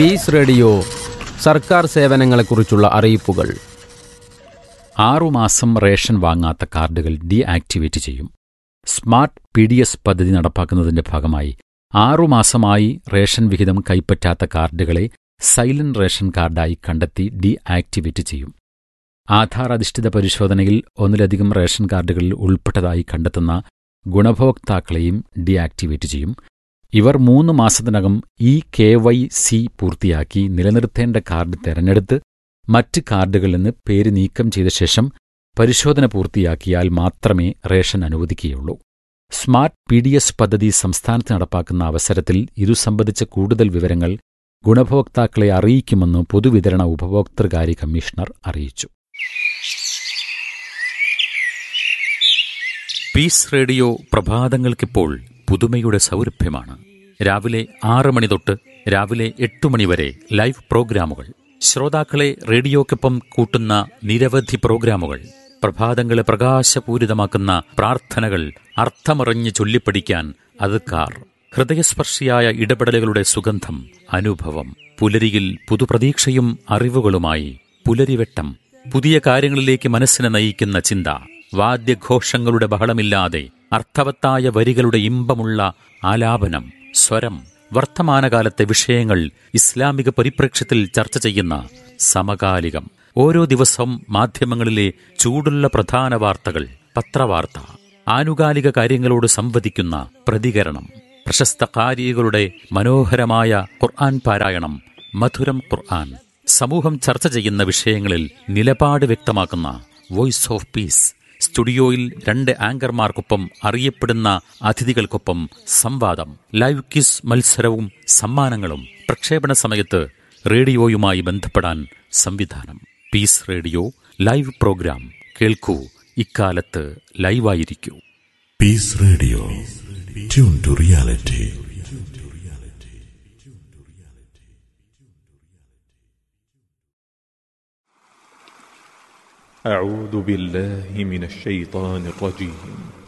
Piece radio സർക്കാർ സേവനങ്ങളെക്കുറിച്ചുള്ള അറിയിപ്പുകൾ ആറുമാസം റേഷൻ വാങ്ങാത്ത കാർഡുകൾ ഡീആക്ടിവേറ്റ് ചെയ്യും സ്മാർട്ട് പി ഡി എസ് പദ്ധതി നടപ്പാക്കുന്നതിന്റെ ഭാഗമായി ആറുമാസമായി റേഷൻ വിഹിതം കൈപ്പറ്റാത്ത കാർഡുകളെ സൈലന്റ് റേഷൻ കാർഡായി കണ്ടെത്തി ഡീആക്ടിവേറ്റ് ചെയ്യും ആധാർ അധിഷ്ഠിത പരിശോധനയിൽ ഒന്നിലധികം റേഷൻ കാർഡുകളിൽ ഉൾപ്പെട്ടതായി കണ്ടെത്തുന്ന ഗുണഭോക്താക്കളെയും ഡീആക്ടിവേറ്റ് ചെയ്യും ഇവർ മൂന്ന് മാസത്തിനകം ഈ കെ വൈ സി പൂർത്തിയാക്കി നിലനിർത്തേണ്ട കാർഡ് തെരഞ്ഞെടുത്ത് മറ്റ് കാർഡുകളിൽ നിന്ന് പേര് നീക്കം ചെയ്ത ശേഷം പരിശോധന പൂർത്തിയാക്കിയാൽ മാത്രമേ റേഷൻ അനുവദിക്കുകയുള്ളൂ സ്മാർട്ട് പി ഡി എസ് പദ്ധതി സംസ്ഥാനത്ത് നടപ്പാക്കുന്ന അവസരത്തിൽ ഇതു സംബന്ധിച്ച കൂടുതൽ വിവരങ്ങൾ ഗുണഭോക്താക്കളെ അറിയിക്കുമെന്ന് പൊതുവിതരണ ഉപഭോക്തൃകാര്യ കമ്മീഷണർ അറിയിച്ചു പീസ് റേഡിയോ പ്രഭാതങ്ങൾക്കിപ്പോൾ പുതുമയുടെ സൗരഭ്യമാണ് രാവിലെ ആറ് മണി തൊട്ട് രാവിലെ എട്ട് മണി വരെ ലൈവ് പ്രോഗ്രാമുകൾ ശ്രോതാക്കളെ റേഡിയോക്കൊപ്പം കൂട്ടുന്ന നിരവധി പ്രോഗ്രാമുകൾ പ്രഭാതങ്ങളെ പ്രകാശപൂരിതമാക്കുന്ന പ്രാർത്ഥനകൾ അർത്ഥമറിഞ്ഞ് ചൊല്ലിപ്പഠിക്കാൻ അതുക്കാർ ഹൃദയസ്പർശിയായ ഇടപെടലുകളുടെ സുഗന്ധം അനുഭവം പുലരിയിൽ പുതുപ്രതീക്ഷയും അറിവുകളുമായി പുലരിവെട്ടം പുതിയ കാര്യങ്ങളിലേക്ക് മനസ്സിനെ നയിക്കുന്ന ചിന്ത വാദ്യഘോഷങ്ങളുടെ ബഹളമില്ലാതെ അർത്ഥവത്തായ വരികളുടെ ഇമ്പമുള്ള ആലാപനം സ്വരം വർത്തമാനകാലത്തെ വിഷയങ്ങൾ ഇസ്ലാമിക പരിപ്രേക്ഷ്യത്തിൽ ചർച്ച ചെയ്യുന്ന സമകാലികം ഓരോ ദിവസവും മാധ്യമങ്ങളിലെ ചൂടുള്ള പ്രധാന വാർത്തകൾ പത്രവാർത്ത ആനുകാലിക കാര്യങ്ങളോട് സംവദിക്കുന്ന പ്രതികരണം പ്രശസ്ത കാരികളുടെ മനോഹരമായ ഖുർആൻ പാരായണം മധുരം ഖുർആൻ സമൂഹം ചർച്ച ചെയ്യുന്ന വിഷയങ്ങളിൽ നിലപാട് വ്യക്തമാക്കുന്ന വോയിസ് ഓഫ് പീസ് സ്റ്റുഡിയോയിൽ രണ്ട് ആങ്കർമാർക്കൊപ്പം അറിയപ്പെടുന്ന അതിഥികൾക്കൊപ്പം സംവാദം ലൈവ് ക്വിസ് മത്സരവും സമ്മാനങ്ങളും പ്രക്ഷേപണ സമയത്ത് റേഡിയോയുമായി ബന്ധപ്പെടാൻ സംവിധാനം പീസ് റേഡിയോ ലൈവ് പ്രോഗ്രാം കേൾക്കൂ ഇക്കാലത്ത് ലൈവായിരിക്കൂ Peace Radio. Tune to reality. أعوذ بالله من الشيطان الرجيم